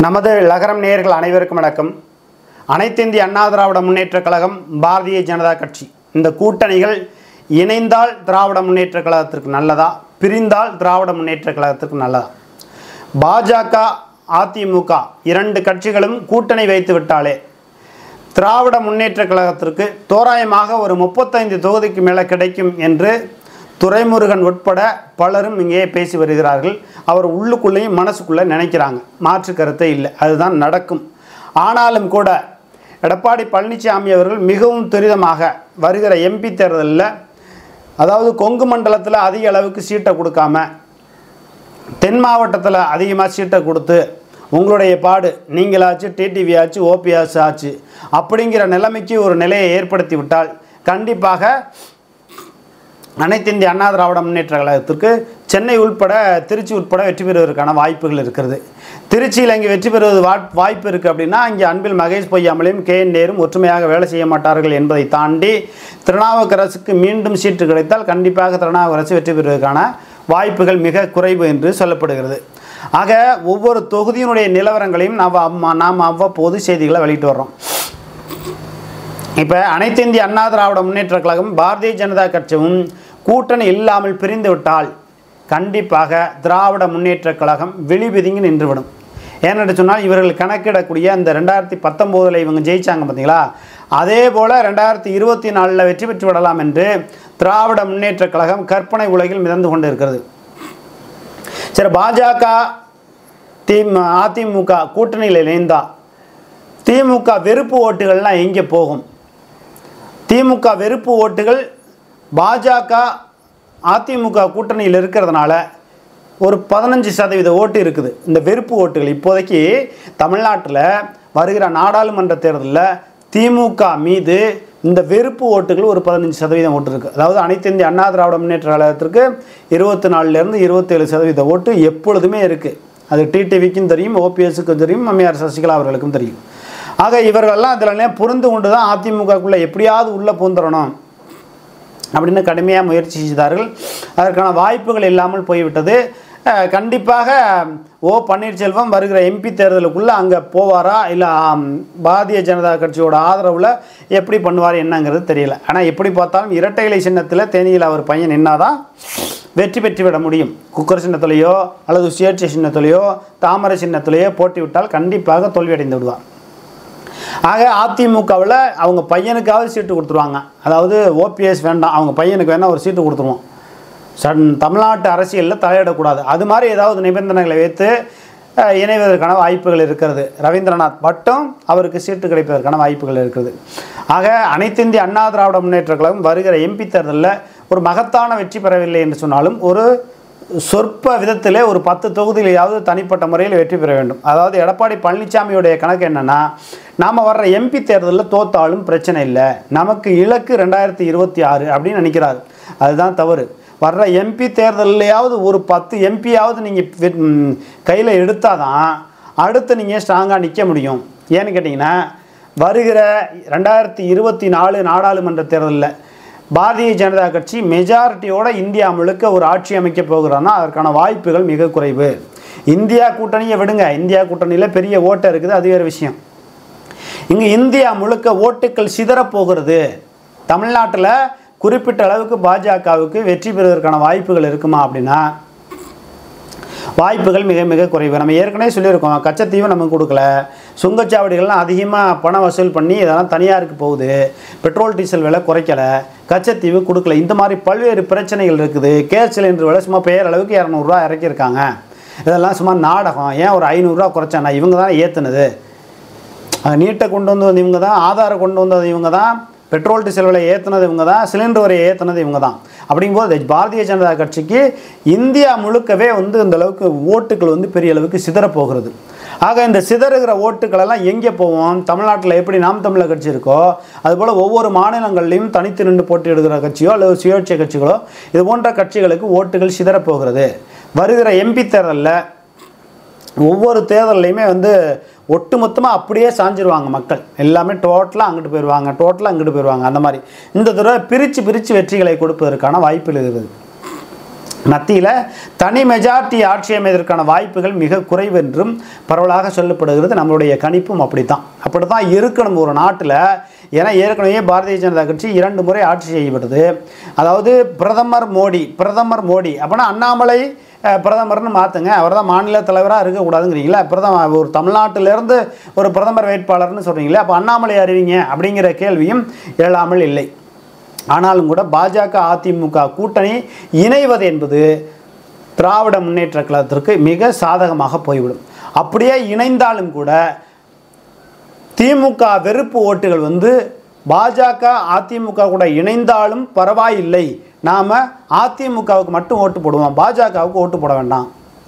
நமது லகரம் நேயர்கள் அனைவருக்கும் வணக்கம் அனைத்திந்திய அண்ணா திராவிட முன்னேற்றக் கழகம் பாரதிய ஜனதா கட்சி இந்த கூட்டணிகள் இணைந்தால் திராவிட முன்னேற்றக் கழகத்திற்கு நல்லதா பிரிந்தால் திராவிட முன்னேற்றக் கழகத்திற்கு நல்லதா பாஜக அதிமுக இரண்டு கட்சிகளும் கூட்டணி வைத்து விட்டாலே திராவிட முன்னேற்றக் கழகத்திற்கு தோராயமாக ஒரு முப்பத்தைந்து தொகுதிக்கு மேலே கிடைக்கும் என்று துரைமுருகன் உட்பட பலரும் இங்கே பேசி வருகிறார்கள் அவர் உள்ளுக்குள்ளேயும் மனசுக்குள்ளே நினைக்கிறாங்க மாற்று கருத்தே இல்லை அதுதான் நடக்கும் ஆனாலும் கூட எடப்பாடி பழனிசாமி அவர்கள் மிகவும் துரிதமாக வருகிற எம்பி தேர்தலில் அதாவது கொங்கு மண்டலத்தில் அதிக அளவுக்கு சீட்டை கொடுக்காம தென் மாவட்டத்தில் அதிகமாக சீட்டை கொடுத்து உங்களுடைய பாடு நீங்களாச்சு டிடிவி ஆச்சு ஓபிஎஸ் ஆச்சு அப்படிங்கிற நிலைமைக்கு ஒரு நிலையை ஏற்படுத்தி விட்டால் கண்டிப்பாக அனைத்து இந்திய அண்ணா திராவிட முன்னேற்ற கழகத்திற்கு சென்னை உட்பட திருச்சி உட்பட வெற்றி பெறுவதற்கான வாய்ப்புகள் இருக்கிறது திருச்சியில் இங்கே வெற்றி பெறுவது வா வாய்ப்பு இருக்குது அப்படின்னா இங்கே அன்பில் மகேஷ் பொய்யாமலையும் கே என் நேரும் ஒற்றுமையாக வேலை செய்ய மாட்டார்கள் என்பதை தாண்டி திருநாவுக்கரசுக்கு மீண்டும் சீட்டு கிடைத்தால் கண்டிப்பாக திருநாவுக்கரசு வெற்றி பெறுவதற்கான வாய்ப்புகள் மிக குறைவு என்று சொல்லப்படுகிறது ஆக ஒவ்வொரு தொகுதியினுடைய நிலவரங்களையும் நாம் அம்மா- நாம் அவ்வப்போது செய்திகளை வெளியிட்டு வர்றோம் இப்போ அனைத்து இந்திய அண்ணா திராவிட முன்னேற்ற கழகம் பாரதிய ஜனதா கட்சியும் கூட்டணி இல்லாமல் பிரிந்து விட்டால் கண்டிப்பாக திராவிட முன்னேற்ற கழகம் வெளிபிதுங்கி நின்றுவிடும் ஏன்னு சொன்னால் இவர்கள் கணக்கிடக்கூடிய அந்த ரெண்டாயிரத்தி பத்தொம்போதில் இவங்க ஜெயிச்சாங்க பார்த்தீங்களா அதே போல் ரெண்டாயிரத்தி இருபத்தி நாலில் வெற்றி பெற்று விடலாம் என்று திராவிட முன்னேற்ற கழகம் கற்பனை உலகில் மிதந்து கொண்டு இருக்கிறது சரி பாஜக திமு அதிமுக கூட்டணியில் இணைந்தா திமுக வெறுப்பு ஓட்டுகள்லாம் எங்கே போகும் திமுக வெறுப்பு ஓட்டுகள் பாஜக அதிமுக கூட்டணியில் இருக்கிறதுனால ஒரு பதினஞ்சு சதவீத ஓட்டு இருக்குது இந்த வெறுப்பு ஓட்டுகள் இப்போதைக்கு தமிழ்நாட்டில் வருகிற நாடாளுமன்ற தேர்தலில் திமுக மீது இந்த வெறுப்பு ஓட்டுகள் ஒரு பதினஞ்சு சதவீதம் ஓட்டு இருக்குது அதாவது அனைத்து இந்திய அண்ணா திராவிட முன்னேற்ற கழகத்திற்கு இருபத்தி நாலுலேருந்து இருபத்தேழு சதவீத ஓட்டு எப்பொழுதுமே இருக்குது அது டிடிவிக்கும் தெரியும் ஓபிஎஸ்க்கும் தெரியும் அம்மையார் சசிகலா அவர்களுக்கும் தெரியும் ஆக இவர்களெல்லாம் இதில் புரிந்து கொண்டு தான் அதிமுகக்குள்ளே எப்படியாவது உள்ளே பூந்துடணும் அப்படின்னு கடுமையாக முயற்சி செய்தார்கள் அதற்கான வாய்ப்புகள் இல்லாமல் போய்விட்டது அஹ், கண்டிப்பாக ஓ பன்னீர்செல்வம் வருகிற எம்பி தேர்தலுக்குள்ளே அங்கே போவாரா இல்லை பாரதிய ஜனதா கட்சியோட ஆதரவில் எப்படி பண்ணுவார் என்னங்கிறது தெரியல ஆனால் எப்படி பார்த்தாலும் இரட்டை இலை சின்னத்தில் தேனியில் அவர் பையன் நின்னாதான் வெற்றி பெற்று விட முடியும் குக்கர் சின்னத்திலேயோ அல்லது சுயேட்சை சின்னத்திலேயோ தாமரை சின்னத்திலேயோ போட்டிவிட்டால் கண்டிப்பாக தோல்வியடைந்து விடுவார் ஆக அதிமுகவில் அவங்க பையனுக்காவது சீட்டு கொடுத்துருவாங்க அதாவது ஓபிஎஸ் வேண்டாம் அவங்க பையனுக்கு வேணால் ஒரு சீட்டு கொடுத்துருவோம் சன் தமிழ்நாட்டு அரசியலில் தலையிடக்கூடாது அது மாதிரி ஏதாவது நிபந்தனைகளை வைத்து அஹ், இணைவதற்கான வாய்ப்புகள் இருக்கிறது ரவீந்திரநாத் மட்டும் அவருக்கு சீட்டு கிடைப்பதற்கான வாய்ப்புகள் இருக்கிறது ஆக அனைத்து இந்திய அண்ணா திராவிட முன்னேற்ற கழகம் வருகிற எம்பி தேர்தலில் ஒரு மகத்தான வெற்றி பெறவில்லை என்று சொன்னாலும் ஒரு சொற்ப விதத்திலே ஒரு பத்து தொகுதியிலையாவது தனிப்பட்ட முறையில் வெற்றி பெற வேண்டும் அதாவது எடப்பாடி பழனிசாமியுடைய கணக்கு என்னன்னா நாம் வர்ற எம்பி தேர்தலில் தோத்தாலும் பிரச்சனை இல்லை நமக்கு இலக்கு ரெண்டாயிரத்தி இருபத்தி ஆறு அப்படின்னு நினைக்கிறாரு அதுதான் தவறு வர்ற எம்பி தேர்தல்லையாவது ஒரு பத்து எம்பியாவது நீங்கள் கையில் எடுத்தால் தான் அடுத்து நீங்கள் ஸ்ட்ராங்காக நிற்க முடியும் ஏன்னு கேட்டிங்கன்னா வருகிற ரெண்டாயிரத்தி இருபத்தி நாலு நாடாளுமன்ற தேர்தலில் பாரதிய ஜனதா கட்சி மெஜாரிட்டியோட இந்தியா முழுக்க ஒரு ஆட்சி அமைக்க போகிறான்னா அதற்கான வாய்ப்புகள் மிக குறைவு இந்தியா கூட்டணியை விடுங்க இந்தியா கூட்டணியில் பெரிய ஓட்டை இருக்குது அது வேறு விஷயம் இங்கே இந்தியா முழுக்க ஓட்டுக்கள் சிதறப் போகிறது தமிழ்நாட்டில் குறிப்பிட்ட அளவுக்கு பாஜகவுக்கு வெற்றி பெறுவதற்கான வாய்ப்புகள் இருக்குமா அப்படின்னா வாய்ப்புகள் மிக மிக குறைவு நம்ம ஏற்கனவே சொல்லியிருக்கோம் கச்சத்தீவு நமக்கு கொடுக்கல சுங்கச்சாவடிகள்லாம் அதிகமாக பணம் வசூல் பண்ணி இதெல்லாம் தனியாருக்கு போகுது பெட்ரோல் டீசல் விலை குறைக்கல கச்சத்தீவு கொடுக்கல இந்த மாதிரி பல்வேறு பிரச்சனைகள் இருக்குது கேஸ் சிலிண்டர் விலை சும்மா பெயர் அளவுக்கு இரநூறுவா இறக்கியிருக்காங்க இதெல்லாம் சும்மா நாடகம் ஏன் ஒரு ஐநூறுரூவா குறைச்சானா இவங்க தான் ஏற்றுனது நீட்டை கொண்டு வந்தது இவங்க தான் ஆதாரம் கொண்டு வந்தது இவங்க தான் பெட்ரோல் டீசல் விலை ஏற்றுனது இவங்க தான் சிலிண்டர் வரையை ஏற்றுனது இவங்க தான் அப்படிங்கும்போது பாரதிய ஜனதா கட்சிக்கு இந்தியா முழுக்கவே வந்து இந்த அளவுக்கு ஓட்டுகள் வந்து பெரிய அளவுக்கு சிதறப் போகிறது ஆக இந்த சிதறுகிற ஓட்டுகளெல்லாம் எங்கே போவோம் தமிழ்நாட்டில் எப்படி நாம் தமிழர் கட்சி இருக்கோ அதுபோல் ஒவ்வொரு மாநிலங்கள்லையும் தனித்து நின்று போட்டியிடுகிற கட்சியோ அல்லது சுயேட்சை கட்சிகளோ இது போன்ற கட்சிகளுக்கு ஓட்டுகள் சிதறப் போகிறது வருகிற எம்பி தேர்தலில் ஒவ்வொரு தேர்தல்லையுமே வந்து ஒட்டுமொத்தமாக அப்படியே சாஞ்சிருவாங்க மக்கள் எல்லாமே டோட்டலாக அங்கிட்டு போயிடுவாங்க டோட்டலாக அங்கிட்டு போயிடுவாங்க அந்த மாதிரி இந்த தடவை பிரித்து பிரித்து வெற்றிகளை கொடுப்பதற்கான வாய்ப்புகள் இருக்குது மத்தியில் தனி மெஜாரிட்டி ஆட்சி அமைவதற்கான வாய்ப்புகள் மிக குறைவு என்றும் பரவலாக சொல்லப்படுகிறது நம்மளுடைய கணிப்பும் அப்படித்தான் அப்படி தான் இருக்கணும் ஒரு நாட்டில் ஏன்னா ஏற்கனவே பாரதிய ஜனதா கட்சி இரண்டு முறை ஆட்சி செய்யப்படுது அதாவது பிரதமர் மோடி பிரதமர் மோடி அப்போனா அண்ணாமலை அஹ், பிரதமர்னு மாற்றுங்க அவர் தான் மாநில தலைவராக இருக்கக்கூடாதுங்கிறீங்களா பிரதமர் ஒரு தமிழ்நாட்டிலேருந்து ஒரு பிரதமர் வேட்பாளர்னு சொல்கிறீங்களே அப்போ அண்ணாமலை அறிவிங்க அப்படிங்கிற கேள்வியும் எழாமல் இல்லை ஆனாலும் கூட பாஜக அதிமுக கூட்டணி இணைவது என்பது திராவிட முன்னேற்ற கழகத்திற்கு மிக சாதகமாக போய்விடும் அப்படியே இணைந்தாலும் கூட திமுக வெறுப்பு ஓட்டுகள் வந்து பாஜக அதிமுக கூட இணைந்தாலும் பரவாயில்லை நாம் அதிமுகவுக்கு மட்டும் ஓட்டு போடுவோம் பாஜகவுக்கு ஓட்டு போட வேண்டாம்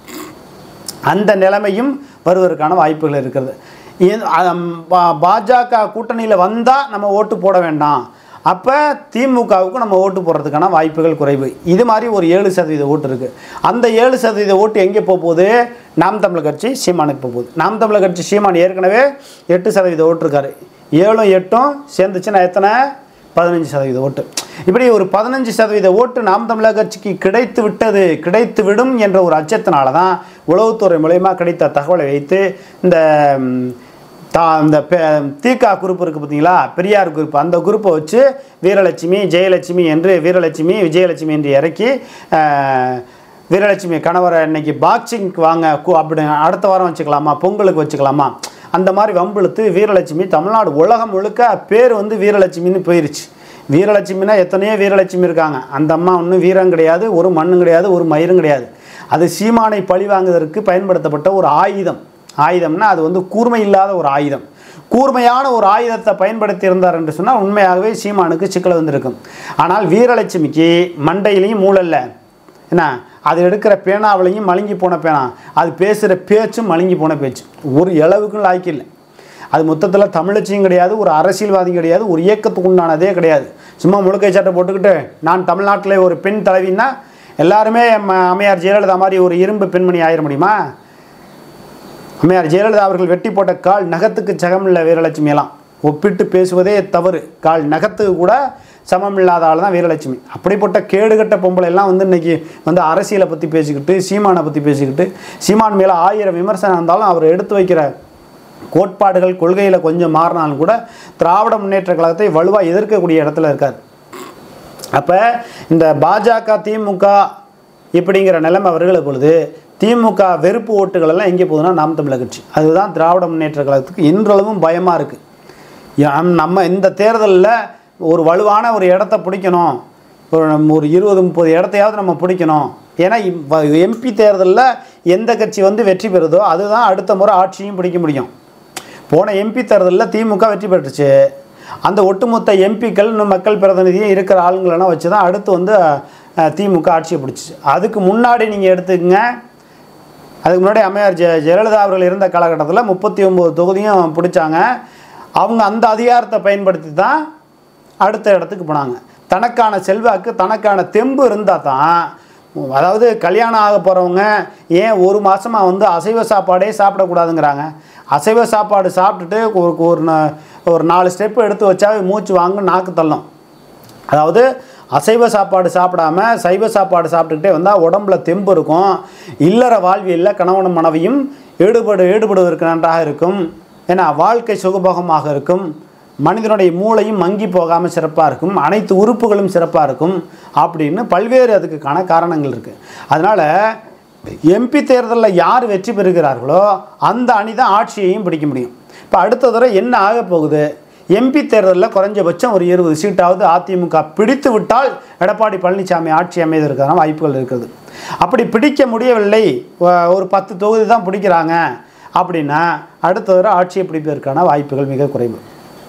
அந்த நிலைமையும் வருவதற்கான வாய்ப்புகள் இருக்கிறது இது- அம், பா- பாஜக கூட்டணியில் வந்தால் நம்ம ஓட்டு போட வேண்டாம் அப்போ திமுகவுக்கு நம்ம ஓட்டு போடுறதுக்கான வாய்ப்புகள் குறைவு இது மாதிரி ஒரு ஏழு சதவீத ஓட்டு இருக்குது அந்த ஏழு சதவீத ஓட்டு எங்கே போக போகுது நாம் தமிழர் கட்சி சீமானுக்கு போக போகுது நாம் தமிழர் கட்சி சீமான் ஏற்கனவே எட்டு சதவீத ஓட்டு இருக்காரு ஏழும் எட்டும் சேர்ந்துச்சுன்னா எத்தனை பதினஞ்சு சதவீத ஓட்டு இப்படி ஒரு பதினஞ்சு சதவீத ஓட்டு நாம் தமிழக கட்சிக்கு கிடைத்து விட்டது கிடைத்து விடும் என்ற ஒரு அச்சத்தினால தான் உளவுத்துறை மூலயமா கிடைத்த தகவலை வைத்து இந்த ம், தா இந்த பெ- தீகா குரூப் இருக்குது பார்த்தீங்களா பெரியார் குரூப் அந்த குரூப்பை வச்சு வீரலட்சுமி ஜெயலட்சுமி என்று வீரலட்சுமி விஜயலட்சுமி என்று இறக்கி அஹ், வீரலட்சுமி கணவரை இன்னைக்கு பாக்ஸிங்க்கு வாங்க கு- அப்படி அடுத்த வாரம் வச்சுக்கலாமா பொங்கலுக்கு வச்சுக்கலாமா அந்த மாதிரி வம்பிழுத்து வீரலட்சுமி தமிழ்நாடு உலகம் முழுக்க பேர் வந்து வீரலட்சுமின்னு போயிருச்சு வீரலட்சுமினா எத்தனையோ வீரலட்சுமி இருக்காங்க அந்த அம்மா ஒன்றும் வீரம் கிடையாது ஒரு மண்ணும் கிடையாது ஒரு மயிரும் கிடையாது அது சீமானை பழி வாங்குவதற்கு பயன்படுத்தப்பட்ட ஒரு ஆயுதம் ஆயுதம்னா அது வந்து கூர்மை இல்லாத ஒரு ஆயுதம் கூர்மையான ஒரு ஆயுதத்தை பயன்படுத்தி இருந்தார் என்று சொன்னால் உண்மையாகவே சீமானுக்கு சிக்கல் வந்திருக்கும் ஆனால் வீரலட்சுமிக்கு மண்டையிலையும் மூளல்ல என்ன அது எடுக்கிற பேனாவிலையும் மழுங்கி போன பேனா அது பேசுகிற பேச்சும் மழுங்கி போன பேச்சு ஒரு இளவுக்கும் லாய்க்கு இல்லை அது மொத்தத்தில் தமிழச்சியும் கிடையாது ஒரு அரசியல்வாதியும் கிடையாது ஒரு இயக்கத்துக்கு உண்டானதே கிடையாது சும்மா முழுக்கை சட்டை போட்டுக்கிட்டு நான் தமிழ்நாட்டில் ஒரு பெண் தலைவின்னா எல்லாருமே ம- அம்மையார் ஜெயலலிதா மாதிரி ஒரு இரும்பு பெண்மணி ஆயிட முடியுமா அம்மையார் ஜெயலலிதா அவர்கள் வெட்டி போட்ட கால் நகத்துக்கு சகமில்லை வீரலட்சுமி எல்லாம் ஒப்பிட்டு பேசுவதே தவறு கால் நகத்துக்கு கூட சமம் இல்லாத ஆள் தான் வீரலட்சுமி அப்படிப்பட்ட கேடுகட்ட பொம்பளை எல்லாம் வந்து இன்னைக்கு வந்து அரசியலை பற்றி பேசிக்கிட்டு சீமானை பற்றி பேசிக்கிட்டு சீமான் மேலே ஆயிரம் விமர்சனம் இருந்தாலும் அவர் எடுத்து வைக்கிற கோட்பாடுகள் கொள்கையில் கொஞ்சம் மாறினாலும் கூட திராவிட முன்னேற்ற கழகத்தை வலுவாக எதிர்க்கக்கூடிய இடத்துல இருக்கார் அப்போ இந்த பாஜக திமுக இப்படிங்கிற நிலைமை வருகிற பொழுது திமுக வெறுப்பு ஓட்டுகள் எல்லாம் எங்கே போகுதுன்னா நாம் தமிழர் கட்சி அதுதான் திராவிட முன்னேற்ற கழகத்துக்கு இன்றளவும் பயமாக இருக்குது நம்ம இந்த தேர்தலில் ஒரு வலுவான ஒரு இடத்த பிடிக்கணும் ஒரு நம்ம ஒரு இருபது முப்பது இடத்தையாவது நம்ம பிடிக்கணும் ஏன்னா எம்பி தேர்தலில் எந்த கட்சி வந்து வெற்றி பெறுதோ அதுதான் அடுத்த முறை ஆட்சியும் பிடிக்க முடியும் போன எம்பி தேர்தலில் திமுக வெற்றி பெற்றுச்சு அந்த ஒட்டுமொத்த எம்பிக்கள் இன்னும் மக்கள் பிரதிநிதியும் இருக்கிற ஆளுங்களெல்லாம் வச்சு தான் அடுத்து வந்து அஹ், திமுக ஆட்சியை பிடிச்சிச்சு அதுக்கு முன்னாடி நீங்கள் எடுத்துக்கங்க அதுக்கு முன்னாடி அம்மையார் ஜெ ஜெயலலிதா அவர்கள் இருந்த காலகட்டத்தில் முப்பத்தி ஒம்பது தொகுதியும் பிடிச்சாங்க அவங்க அந்த அதிகாரத்தை பயன்படுத்தி தான் அடுத்த இடத்துக்கு போனாங்க தனக்கான செல்வாக்கு தனக்கான தெம்பு இருந்தால் தான் அதாவது கல்யாணம் ஆக போகிறவங்க ஏன் ஒரு மாதமாக வந்து அசைவ சாப்பாடே சாப்பிடக்கூடாதுங்கிறாங்க அசைவ சாப்பாடு சாப்பிட்டுட்டு ஒரு ஒரு நா- ஒரு நாலு ஸ்டெப்பு எடுத்து வச்சா மூச்சு வாங்க நாக்கு தள்ளும் அதாவது அசைவ சாப்பாடு சாப்பிடாம சைவ சாப்பாடு சாப்பிட்டுக்கிட்டே வந்தால் உடம்புல தெம்பு இருக்கும் இல்லற வாழ்வியலில் கணவனும் மனைவியும் ஈடுபடு ஈடுபடுவதற்கு நன்றாக இருக்கும் ஏன்னா வாழ்க்கை சுகபோகமாக இருக்கும் மனிதனுடைய மூளையும் மங்கி போகாமல் சிறப்பாக இருக்கும் அனைத்து உறுப்புகளும் சிறப்பாக இருக்கும் அப்படின்னு பல்வேறு அதுக்குக்கான காரணங்கள் இருக்குது அதனால் எம்பி தேர்தலில் யார் வெற்றி பெறுகிறார்களோ அந்த அணி தான் ஆட்சியையும் பிடிக்க முடியும் இப்போ அடுத்த தடவை என்ன ஆக போகுது எம்பி தேர்தலில் குறைஞ்சபட்சம் ஒரு இருபது சீட்டாவது அதிமுக பிடித்து விட்டால் எடப்பாடி பழனிசாமி ஆட்சி அமைவதற்கான வாய்ப்புகள் இருக்குது அப்படி பிடிக்க முடியவில்லை ஒ- ஒரு பத்து தொகுதி தான் பிடிக்கிறாங்க அப்படின்னா அடுத்த தடவை ஆட்சியை பிடிப்பதற்கான வாய்ப்புகள் மிக குறைவு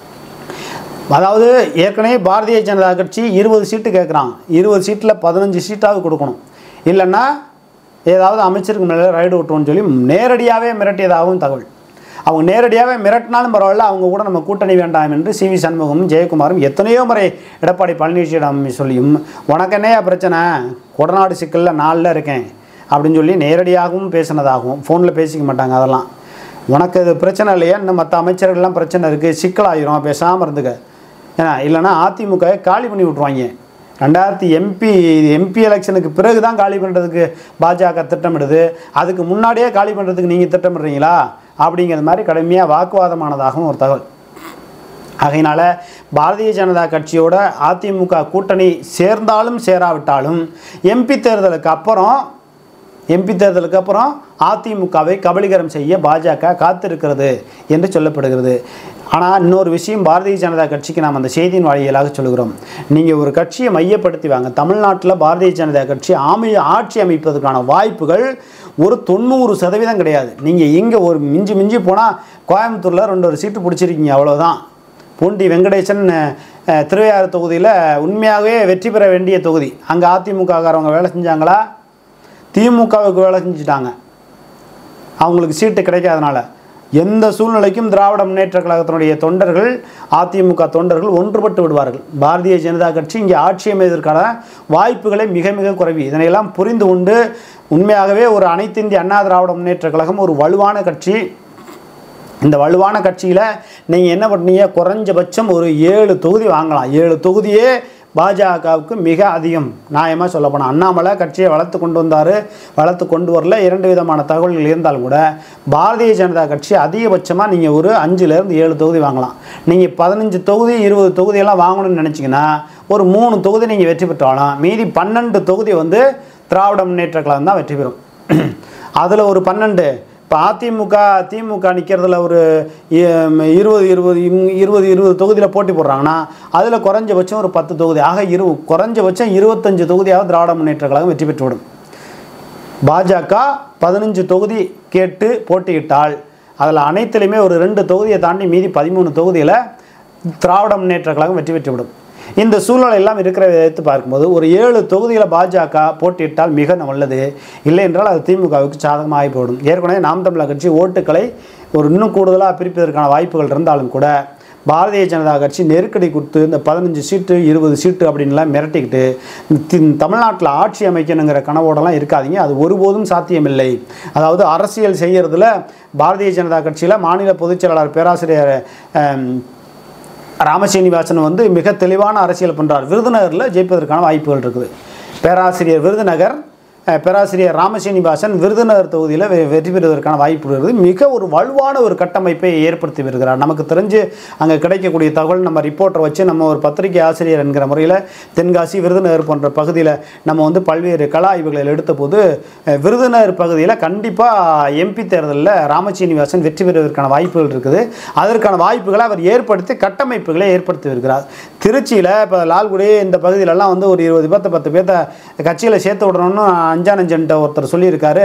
அதாவது ஏற்கனவே பாரதிய ஜனதா கட்சி இருபது சீட்டு கேட்குறாங்க இருபது சீட்டில் பதினஞ்சு சீட்டாவது கொடுக்கணும் இல்லைன்னா ஏதாவது அமைச்சருக்கு மேலே ரைடு விட்டுருவோம்னு சொல்லி நேரடியாகவே மிரட்டியதாகவும் தகவல் அவங்க நேரடியாகவே மிரட்டினாலும் பரவாயில்ல அவங்க கூட நம்ம கூட்டணி வேண்டாம் என்று சி வி சண்முகமும் ஜெயக்குமாரும் எத்தனையோ முறை எடப்பாடி பழனிசாமியிடம் சொல்லியும் உனக்கு என்னையா பிரச்சனை கொடநாடு சிக்கலில் நாளில் இருக்கேன் அப்படின்னு சொல்லி நேரடியாகவும் பேசினதாகவும் ஃபோனில் பேசிக்க மாட்டாங்க அதெல்லாம் உனக்கு இது பிரச்சனை இல்லையா இன்னும் மற்ற அமைச்சர்கள்லாம் பிரச்சனை இருக்குது சிக்கலாயிரும் பேசாமல் இருந்துக்க ஏன்னா இல்லைன்னா அதிமுகவை காலி பண்ணி விட்ருவாங்க ரெண்டாயிரத்தி எம்பி எம்பி எலெக்ஷனுக்கு பிறகு தான் காலி பண்ணுறதுக்கு பாஜக திட்டமிடுது அதுக்கு முன்னாடியே காலி பண்ணுறதுக்கு நீங்கள் திட்டமிடுறீங்களா அப்படிங்கிறது மாதிரி கடுமையாக வாக்குவாதமானதாகவும் ஒரு தகவல் ஆகையினால பாரதிய ஜனதா கட்சியோட அதிமுக கூட்டணி சேர்ந்தாலும் சேராவிட்டாலும் எம்பி தேர்தலுக்கு அப்புறம் எம்பி தேர்தலுக்கு அப்புறம் அதிமுகவை கபலீகரம் செய்ய பாஜக காத்திருக்கிறது என்று சொல்லப்படுகிறது ஆனால் இன்னொரு விஷயம் பாரதிய ஜனதா கட்சிக்கு நாம் அந்த செய்தியின் வாயிலாக சொல்கிறோம் நீங்கள் ஒரு கட்சியை மையப்படுத்தி வாங்க தமிழ்நாட்டில் பாரதிய ஜனதா கட்சி ஆமை ஆட்சி அமைப்பதற்கான வாய்ப்புகள் ஒரு தொண்ணூறு சதவீதம் கிடையாது நீங்கள் இங்கே ஒரு மிஞ்சி மிஞ்சி போனால் கோயம்புத்தூரில் ரெண்டு ஒரு சீட்டு பிடிச்சிருக்கீங்க அவ்வளோதான் பூண்டி வெங்கடேசன் அஹ், திருவையாறு தொகுதியில் உண்மையாகவே வெற்றி பெற வேண்டிய தொகுதி அங்கே அதிமுககாரவங்க வேலை செஞ்சாங்களா திமுகவுக்கு வேலை செஞ்சுட்டாங்க அவங்களுக்கு சீட்டு கிடைக்காதனால எந்த சூழ்நிலைக்கும் திராவிட முன்னேற்ற கழகத்தினுடைய தொண்டர்கள் அதிமுக தொண்டர்கள் ஒன்றுபட்டு விடுவார்கள் பாரதிய ஜனதா கட்சி இங்கே ஆட்சி அமைவதற்கான வாய்ப்புகளை மிக மிக குறைவி இதனையெல்லாம் புரிந்து கொண்டு உண்மையாகவே ஒரு அனைத்து இந்திய அண்ணா திராவிட முன்னேற்ற கழகம் ஒரு வலுவான கட்சி இந்த வலுவான கட்சியில் நீங்கள் என்ன பண்ணீங்க குறைஞ்சபட்சம் ஒரு ஏழு தொகுதி வாங்கலாம் ஏழு தொகுதியே பாஜகவுக்கு மிக அதிகம் நியாயமாக சொல்ல போனால் அண்ணாமலை கட்சியை வளர்த்து கொண்டு வந்தார் வளர்த்து கொண்டு வரல இரண்டு விதமான தகவல்கள் இருந்தாலும் கூட பாரதிய ஜனதா கட்சி அதிகபட்சமாக நீங்கள் ஒரு அஞ்சுலேருந்து ஏழு தொகுதி வாங்கலாம் நீங்கள் பதினஞ்சு தொகுதி இருபது தொகுதியெல்லாம் வாங்கணும்னு நினச்சிங்கன்னா ஒரு மூணு தொகுதி நீங்கள் வெற்றி பெற்றாலும் மீதி பன்னெண்டு தொகுதி வந்து திராவிட முன்னேற்ற கழகம் தான் வெற்றி பெறும் அதில் ஒரு பன்னெண்டு இப்போ அதிமுக திமுக நிற்கிறதுல ஒரு இ- இருபது இருபது இம்- இருபது இருபது தொகுதியில் போட்டி போடுறாங்கன்னா அதில் குறைஞ்சபட்சம் ஒரு பத்து தொகுதி ஆக இரு குறைஞ்சபட்சம் இருபத்தஞ்சு தொகுதியாவது திராவிட முன்னேற்ற கழகம் வெற்றி பெற்றுவிடும் பாஜக பதினஞ்சு தொகுதி கேட்டு போட்டியிட்டால் அதில் அனைத்துலையுமே ஒரு ரெண்டு தொகுதியை தாண்டி மீதி பதிமூணு தொகுதியில் திராவிட முன்னேற்ற கழகம் வெற்றி பெற்றுவிடும் இந்த சூழ்நிலை எல்லாம் இருக்கிற விதத்தை பார்க்கும்போது ஒரு ஏழு தொகுதியில் பாஜக போட்டியிட்டால் மிக நல்லது இல்லை என்றால் அது திமுகவுக்கு சாதகமாகி போடும் ஏற்கனவே நாம் தமிழர் கட்சி ஓட்டுக்களை ஒரு இன்னும் கூடுதலாக பிரிப்பதற்கான வாய்ப்புகள் இருந்தாலும் கூட பாரதிய ஜனதா கட்சி நெருக்கடி கொடுத்து இந்த பதினஞ்சு சீட்டு இருபது சீட்டு அப்படின்லாம் மிரட்டிக்கிட்டு தி- தமிழ்நாட்டில் ஆட்சி அமைக்கணுங்கிற கனவோடலாம் இருக்காதீங்க அது ஒருபோதும் சாத்தியமில்லை அதாவது அரசியல் செய்யறதுல பாரதிய ஜனதா கட்சியில் மாநில பொதுச் செயலாளர் பேராசிரியர் அம், ராமசீனிவாசன் வந்து மிக தெளிவான அரசியல் பண்ணுறார் விருதுநகரில் ஜெயிப்பதற்கான வாய்ப்புகள் இருக்குது பேராசிரியர் விருதுநகர் அஹ், பேராசிரியர் ராமசீனிவாசன் விருதுநகர் தொகுதியில் வெ- வெற்றி பெறுவதற்கான வாய்ப்பு இருக்குது மிக ஒரு வலுவான ஒரு கட்டமைப்பை ஏற்படுத்தி வருகிறார் நமக்கு தெரிஞ்சு அங்கே கிடைக்கக்கூடிய தகவல் நம்ம ரிப்போர்ட்டரை வச்சு நம்ம ஒரு பத்திரிகை ஆசிரியர் என்கிற முறையில் தென்காசி விருதுநகர் போன்ற பகுதியில் நம்ம வந்து பல்வேறு கள ஆய்வுகளில் எடுத்தபோது அஹ், விருதுநகர் பகுதியில் கண்டிப்பாக எம்பி தேர்தலில் ராமசீனிவாசன் வெற்றி பெறுவதற்கான வாய்ப்புகள் இருக்குது அதற்கான வாய்ப்புகளை அவர் ஏற்படுத்தி கட்டமைப்புகளை ஏற்படுத்தி வருகிறார் திருச்சியில் இப்போ லால்குடி இந்த பகுதியிலலாம் வந்து ஒரு இருபது பேர்த்த பத்து பேர்த்த கட்சியில் சேர்த்து விடணும்னு அஞ்சானஞ்சன்ட்ட ஒருத்தர் சொல்லியிருக்காரு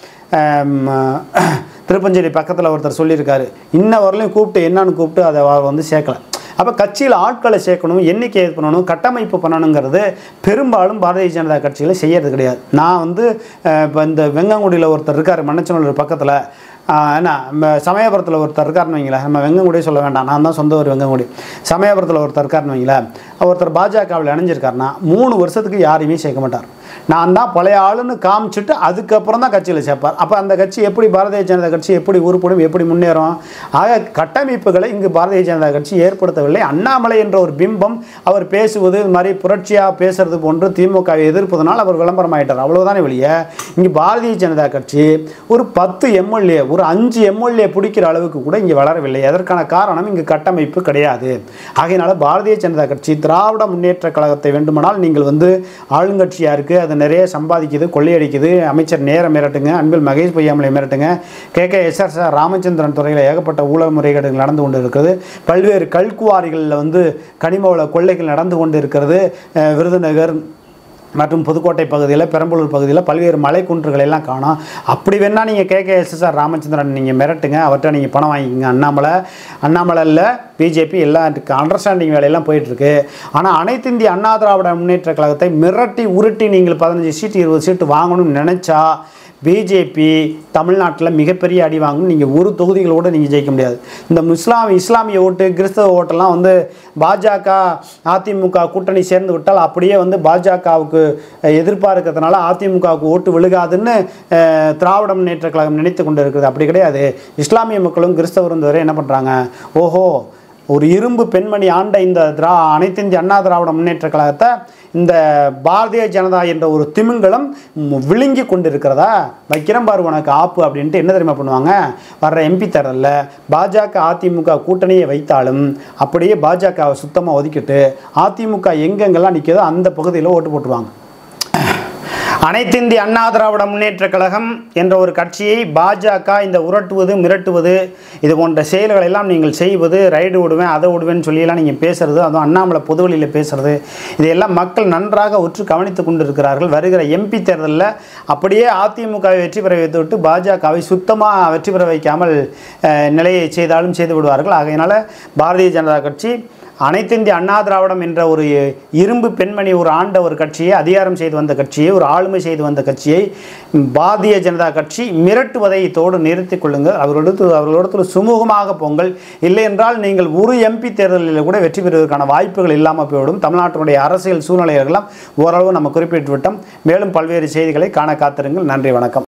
ஆம், திருப்பஞ்சேரி பக்கத்தில் ஒருத்தர் சொல்லியிருக்காரு இன்ன வரலையும் கூப்பிட்டு என்னன்னு கூப்பிட்டு அதை அவர் வந்து சேர்க்கல அப்போ கட்சியில் ஆட்களை சேர்க்கணும் எண்ணிக்கை இது பண்ணணும் கட்டமைப்பு பண்ணணுங்கிறது பெரும்பாலும் பாரதிய ஜனதா கட்சியில் செய்யறது கிடையாது நான் வந்து இப்போ இந்த வெங்கங்குடியில் ஒருத்தர் இருக்கார் மன்னச்சநல்லூர் பக்கத்தில் என்ன நம்ம சமயபுரத்தில் ஒருத்தர் இருக்காருன்னு வைங்களேன் நம்ம வெங்கங்குடியே சொல்ல வேண்டாம் நான் தான் சொந்த ஒரு வெங்கங்குடி சமயபுரத்தில் ஒருத்தர் இருக்காருன்னு வைங்களேன் ஒருத்தர் பாஜகவில் இணைஞ்சிருக்காருன்னா மூணு வருஷத்துக்கு யாரையுமே சேர்க்க மாட்டார் நான் தான் பழைய ஆளுன்னு காமிச்சிட்டு அதுக்கப்புறம் தான் கட்சியில் சேர்ப்பார் அப்போ அந்த கட்சி எப்படி பாரதிய ஜனதா கட்சி எப்படி உருப்படும் எப்படி முன்னேறும் ஆக கட்டமைப்புகளை இங்கு பாரதிய ஜனதா கட்சி ஏற்படுத்தவில்லை அண்ணாமலை என்ற ஒரு பிம்பம் அவர் பேசுவது இது மாதிரி புரட்சியாக பேசுறது போன்று திமுகவை எதிர்ப்பதனால் அவர் விளம்பரம் ஆயிட்டார் அவ்வளவுதானே வெளியே இங்கே பாரதிய ஜனதா கட்சி ஒரு பத்து எம்எல்ஏ ஒரு அஞ்சு எம்எல்ஏ பிடிக்கிற அளவுக்கு கூட இங்கே வளரவில்லை அதற்கான காரணம் இங்கு கட்டமைப்பு கிடையாது ஆகையினால பாரதிய ஜனதா கட்சி திராவிட முன்னேற்ற கழகத்தை வேண்டுமானால் நீங்கள் வந்து ஆளுங்கட்சியாக இருக்குது அது நிறைய சம்பாதிக்குது கொள்ளையடிக்குது அமைச்சர் நேர மிரட்டுங்க அன்பில் மகேஷ் பொய்யாமலை மிரட்டுங்க K K S R sir Ramachandran துறையில் ஏகப்பட்ட ஊழல் முறைகேடுகள் நடந்து கொண்டு இருக்கிறது பல்வேறு கல்குவாரிகளில் வந்து கனிம வள கொள்ளைகள் நடந்து கொண்டு இருக்கிறது அஹ் விருதுநகர் மற்றும் புதுக்கோட்டை பகுதியில் பெரம்பலூர் பகுதியில் பல்வேறு மலைக்குன்றுகளை எல்லாம் காணோம் அப்படி வேணால் நீங்கள் கேட்க எஸ்எஸ்ஆர் ராமச்சந்திரன் நீங்கள் மிரட்டுங்க அவர்கிட்ட நீங்கள் பணம் வாங்கிக்கோங்க அண்ணாமலை அண்ணாமலை இல்லை பிஜேபி எல்லாம் அண்டர்ஸ்டாண்டிங் வேலையெல்லாம் போயிட்டுருக்கு ஆனால் அனைத்து இந்திய அண்ணா திராவிட முன்னேற்ற கழகத்தை மிரட்டி உருட்டி நீங்கள் பதினஞ்சு சீட்டு இருபது சீட்டு வாங்கணும்னு நினச்சா பிஜேபி தமிழ்நாட்டில் மிகப்பெரிய அடி வாங்கும் நீங்கள் ஒரு தொகுதிகளோடு நீங்கள் ஜெயிக்க முடியாது இந்த இஸ்லாம் இஸ்லாமிய ஓட்டு கிறிஸ்தவ ஓட்டெல்லாம் வந்து பாஜக அதிமுக கூட்டணி சேர்ந்து விட்டால் அப்படியே வந்து பாஜகவுக்கு எதிர்ப்பாக இருக்கிறதுனால அதிமுகவுக்கு ஓட்டு விழுகாதுன்னு அஹ், திராவிட முன்னேற்ற கழகம் நினைத்து கொண்டு இருக்குது அப்படி கிடையாது இஸ்லாமிய மக்களும் கிறிஸ்தவரும் வரை என்ன பண்ணுறாங்க ஓஹோ ஒரு இரும்பு பெண்மணி ஆண்ட இந்த திரா அனைத்து இந்திய அண்ணா திராவிட முன்னேற்ற கழகத்தை இந்த பாரதிய ஜனதா என்ற ஒரு திமிங்கலம் ம், விழுங்கி கொண்டிருக்கிறதா வைக்கிறேன் பாரு உனக்கு ஆப்பு அப்படின்ட்டு என்ன தெரியுமா பண்ணுவாங்க வர்ற எம்பி தேர்தலில் பாஜக அதிமுக கூட்டணியை வைத்தாலும் அப்படியே பாஜகவை சுத்தமாக ஒதுக்கிட்டு அதிமுக எங்கெங்கெல்லாம் நிற்கிறதோ அந்த பகுதியில் ஓட்டு போட்டுருவாங்க அனைத்திந்திய அண்ணா திராவிட முன்னேற்ற கழகம் என்ற ஒரு கட்சியை பாஜக இந்த உரட்டுவது மிரட்டுவது இது போன்ற செயல்களை எல்லாம் நீங்கள் செய்வது ரைடு விடுவேன் அதை விடுவேன்னு சொல்லியெல்லாம் நீங்கள் பேசுறது அதுவும் அண்ணாமலை பொதுவெளியில் பேசுறது இதையெல்லாம் மக்கள் நன்றாக உற்று கவனித்து கொண்டிருக்கிறார்கள் வருகிற எம்பி தேர்தலில் அப்படியே அதிமுகவை வெற்றி பெற வைத்து விட்டு பாஜகவை சுத்தமாக வெற்றி பெற வைக்காமல் அஹ், நிலையை செய்தாலும் செய்து விடுவார்கள் ஆகையினால பாரதிய ஜனதா கட்சி அனைத்திந்திய அண்ணா திராவிடம் என்ற ஒரு இரும்பு பெண்மணி ஒரு ஆண்ட ஒரு கட்சியை அதிகாரம் செய்து வந்த கட்சியை ஒரு ஆளுமை செய்து வந்த கட்சியை பாரதிய ஜனதா கட்சி மிரட்டுவதை இதோடு நிறுத்திக் கொள்ளுங்கள் அவர்களிடத்தில் அவர்களிடத்தில் சுமூகமாக போங்கள் இல்லை என்றால் நீங்கள் ஒரு எம்பி தேர்தலில் கூட வெற்றி பெறுவதற்கான வாய்ப்புகள் இல்லாமல் போய்விடும் தமிழ்நாட்டினுடைய அரசியல் சூழ்நிலைகளெல்லாம் ஓரளவு நம்ம குறிப்பிட்டு விட்டோம் மேலும் பல்வேறு செய்திகளை காண காத்திருங்கள் நன்றி வணக்கம்